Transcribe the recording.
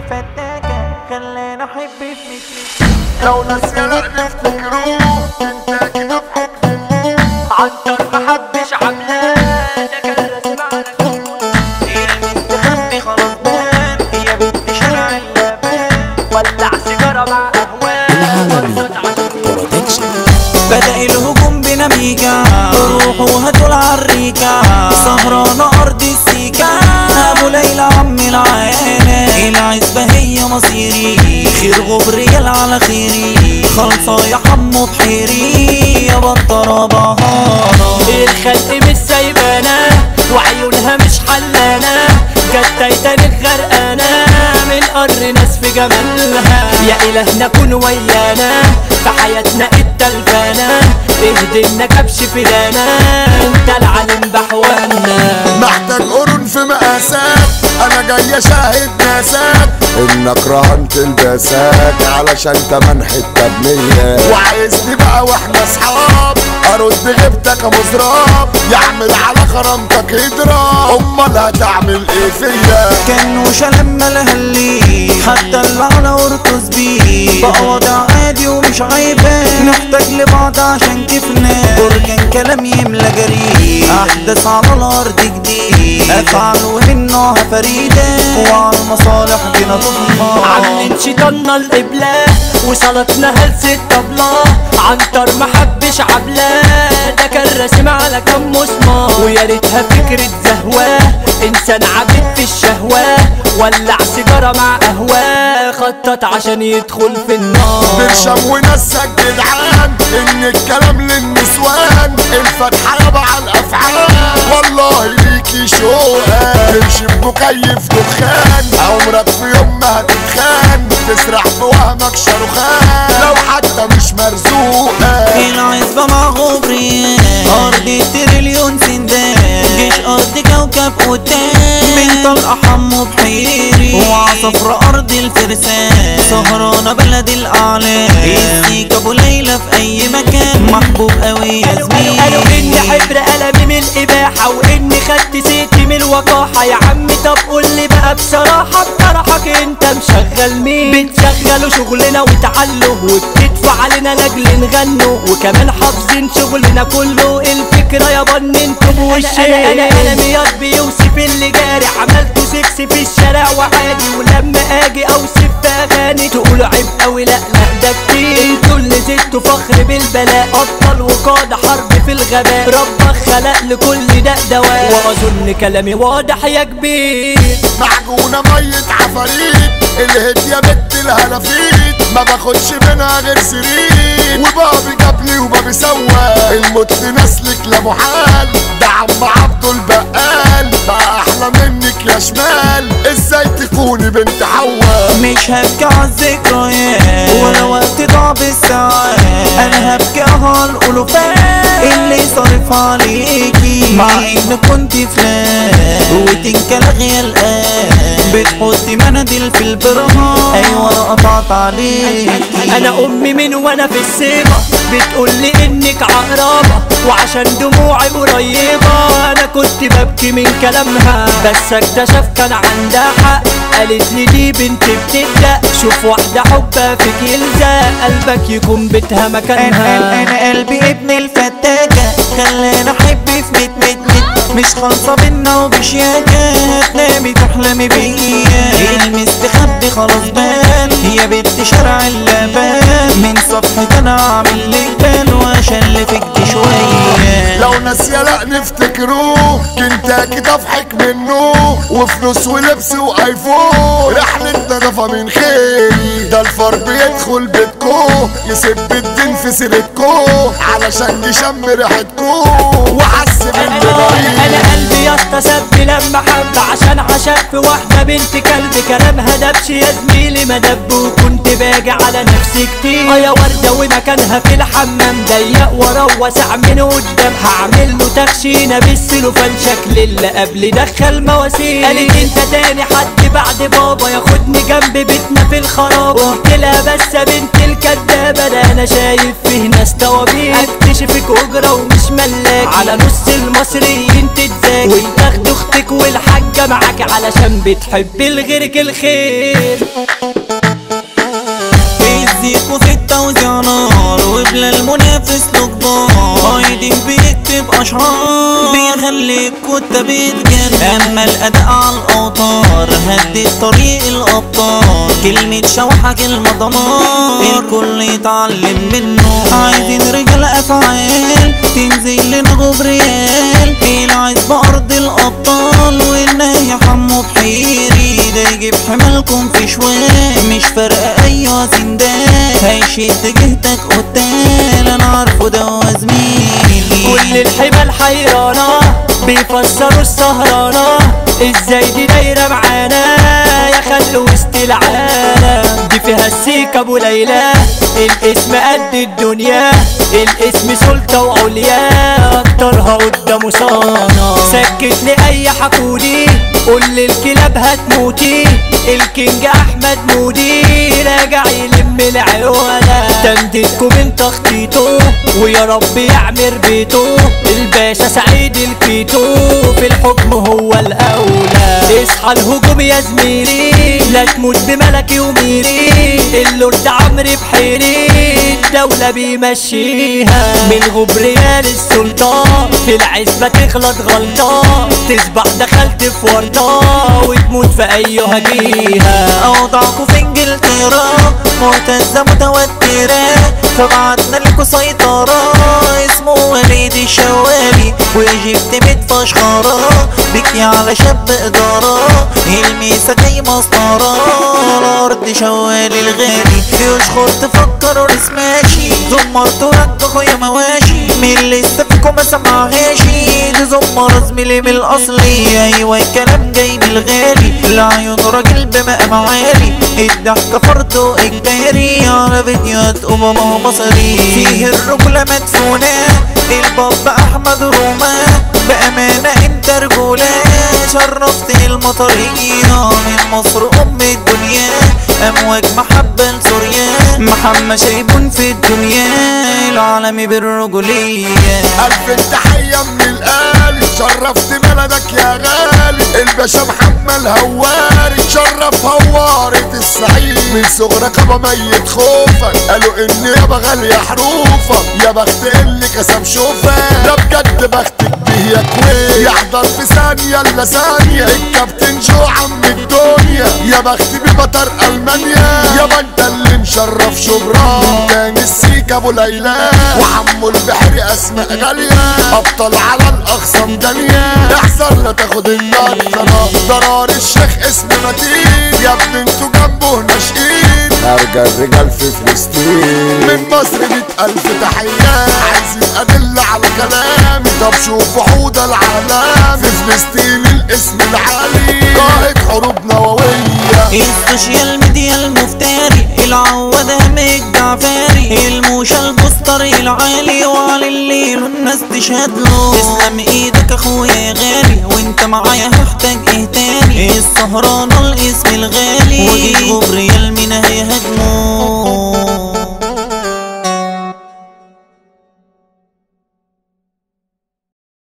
الفتاكة خلاني احب في مثلك لو ناس يلا نفتكروه انت كده عنتر محبش عملان ده كان رسم على كل هي المستخبي خلاص بان هي بنت شارع اللبان ولع سيجارة مع اهوال بدأ الهجوم بنميجة روحوا هاتوا العريكة سهرانة أرض السيكة أبو ليلى عم العينة العزبة هي مصيري خير غبريال على خيري خلصة يا حمو بحيري يا بطرة بهارة الخلق مش سايبانا وعيونها مش حلانة جت تايتانيك غرقانة من قر ناس في جمالها يا إلهنا كن ويانا في حياتنا التلفانة اهدنا كبش فدانا انت العالم بحوانا محتاج قرن في مقاسات انا جاي اشاهد ناسات انك رهنت الباسات علشان تمن حته بنيه وعايزني بقى واحنا اصحاب ارد غيبتك يا مزراب يعمل على كرامتك يضرب امال هتعمل ايه فيا كان وشا لما لهلي حتى اللي على ورطس بيه بقى وضع عادي ومش عيبان نحتاج لبعض عشان كيفنا بركان كلام يملى جري احداث على الارض جديد افعال ومنها فريدة وعلى المصالح بينا تضمن عاملين شيطاننا القبلة وصلاتنا هلسة طبلة عنتر محبش عبلة ده كان راسم على كم مسمار ويا ريتها فكرة زهوة انسان عبيد في الشهوة ولع سيجارة مع قهوة خطط عشان يدخل في النار برشم ونسك جدعان ان الكلام للنسوان الفتحة يابا على الافعال والله ليكي شوقة تمشي بمكيف دخان عمرك في يوم ما هتتخان تسرح في وهمك شاروخان لو حتى مش مرزوقة العزبة مع غبري أرض تريليون سندان جيش أرض كوكب قدام من طلقة حمو بحيري وعصفر أرض الفرسان سهرانة بلد الأعلام يديك أبو ليلى في أي مكان محبوب أوي يا زميلي قالوا اني حبر قلمي من الاباحة واني خدت سيتي من الوقاحة يا عم طب قول لي بقى بصراحة بطرحك انت مشغل مين بتشغلوا شغلنا وتعلوا وبتدفع علينا لاجل نغنوا وكمان حافظين شغلنا كله الفكرة يا بن انتوا بوشين انا انا انا مياد بيوصف اللي جاري عملته سكس في الشارع وعادي ولما اجي اوصف في اغاني تقولوا عيب قوي لا لا ده كتير انتوا اللي زدتوا فخر بالبلاء ابطال وقادة حرب في الغباء ربك خلق لكل ده دواء واظن كلامي واضح يا كبير معجونة مية عفاريت الهد يا بنت الهلافيت ما باخدش منها غير سرير وبابي جابلي وبابي سوا الموت نسلك لا محال ده عم عبده البقال بقى احلى منك يا شمال ازاي تكوني بنت حوا مش هبكي على الذكريات ولا وقت ضاع بالساعات انا هبكي على الالوفات اللي صارف عليكي مع ان كنت فلان وتنكلغي الان بتحطي مناديل في البرهان ايوه انا قطعت عليكي انا امي من وانا في السيبة بتقول لي انك عقربة وعشان دموعي قريبة انا كنت ببكي من كلامها بس اكتشف كان عندها حق قالت لي دي بنت بتبدأ شوف واحدة حبها فيك يلزق قلبك يكون بيتها انا مكانها انا انا قلبي ابن الفتاكة خلاني احب في ميت ميت ميت مش خالصة بينا وبشياكة هتنامي تحلمي بيا المستخبي خلاص بان هي بنت شارع اللبان من صفحة انا عامل لك بان واشلفك شوية لو ناس يلا نفتكروه كنتاكي تضحك منه وفلوس ولبس وايفون رحلة نظافة من خيري ده الفار بيدخل بيتكو يسب الدين في سيرتكو علشان يشم ريحتكو وحس انا بالبرايق قلبي يا اسطى سب لما حب عشان عشق في واحده بنت كلب كلامها دبش يا زميلي ما دب وكنت باجي على نفسي كتير اه يا ورده ومكانها في الحمام ضيق ورا واسع من قدام هعمل له تخشينه بالسلوفان شكل اللي قبل دخل مواسير قالت انت تاني حد بعد بابا ياخدني جنب بيتنا في الخراب قلت لها بس يا بنت الكدابه ده انا شايف فيه ناس توابير اكتشفك اجره ومش ملاك على نص المصريين تتذاكر وتاخد اختك والحاجه معاك علشان بتحب لغيرك الخير الزيكو ستة وزع نار وبلا المنافس له كبار هايدي بيكتب اشعار بيخليك كنت بتجن اما الاداء على الاوتار هدي طريق الابطال كلمة شوحة كلمة دمار الكل يتعلم منه عايزين رجال افعال تنزل لنا غبريال العز بارض الابطال والنهي حمو بحيري ده يجيب حملكم في شوال مش فارقة ايوه زندان هيشد جهتك قتال انا عارفه ده هو زميلي كل الحمل حيرانة بيفسروا السهرانة ازاي دي دايرة معانا يا خل وسط العالم دي فيها السيكة ابو ليلى الاسم قد الدنيا الاسم سلطة وعليا اكترها قدامه صانع سكت لأي حقودي قول للكلاب هتموتي الكينج احمد مودي راجع يلم العيونة تمديدكم من تخطيطه ويا رب يعمر بيته الباشا سعيد الكيتو في الحكم هو الاولى اصحى الهجوم يا زميلي لا تموت بملكي وميري اللورد عمرو بحيري الدولة بيمشيها من غبريال السلطان في العزبة تغلط غلطة تصبح دخلت في ورطة وتموت في ايها جيها اوضاعكوا في انجلترا معتزة متوترة فبعتنا لكوا سيطرة اسمه وليد الشوالي وجبت متفشخرة بكي على شاب إدارة الميسة جاي مسطرة الأرض شوالي الغالي يشخر تفكر ماشي زمرت ورد اخويا مواشي من اللي فيكم ما سمعهاشي دي زمر زميلي من الاصلي ايوه الكلام جاي من الغالي العيون راجل بمقام عالي الضحكة فرضه اجباري على فيديوهات امم مصري فيه الرجولة مدفونة الباب احمد رومان بامانة انت رجولة شرفت المطرية من مصر ام الدنيا امواج محبة لسوريا محمد شايبون في الدنيا العالمي بالرجولية ألف تحية من القلب شرفت بلدك يا غالي الباشا محمد هواري شرف هوارة السعيد من صغرك ابا ميت خوفك قالوا ان يابا غالية حروفك يا بخت اللي كسب شوفك ده بجد بختك به يا كويت يحضر في ثانية الا ثانية الكابتن جو عم الدنيا يا بخت ببطر المانيا يابا انت اللي مشرف شبرا من تاني السيك ابو ليلى وحمو البحر اسماء غالية ابطال على الاخصام دنيا احذر لا تاخد النضرة ضرار الشيخ اسم متين يا ابني انتوا جنبه ناشئين ارجع الرجال في فلسطين من مصر مئة الف تحية عايزين ادلة على كلامي طب شوفوا حوض العالم في فلسطين الاسم العالي قائد حروب نووية السوشيال ميديا المفتري العواد همك جعفاري الموشة البوستري العالي وعلى الليل والناس تشهد له تسلم ايدك اخويا يا غالي وانت معايا هحتاج ايه تاني السهرانة الاسم الغالي وجيت غبريال من هيهاجمه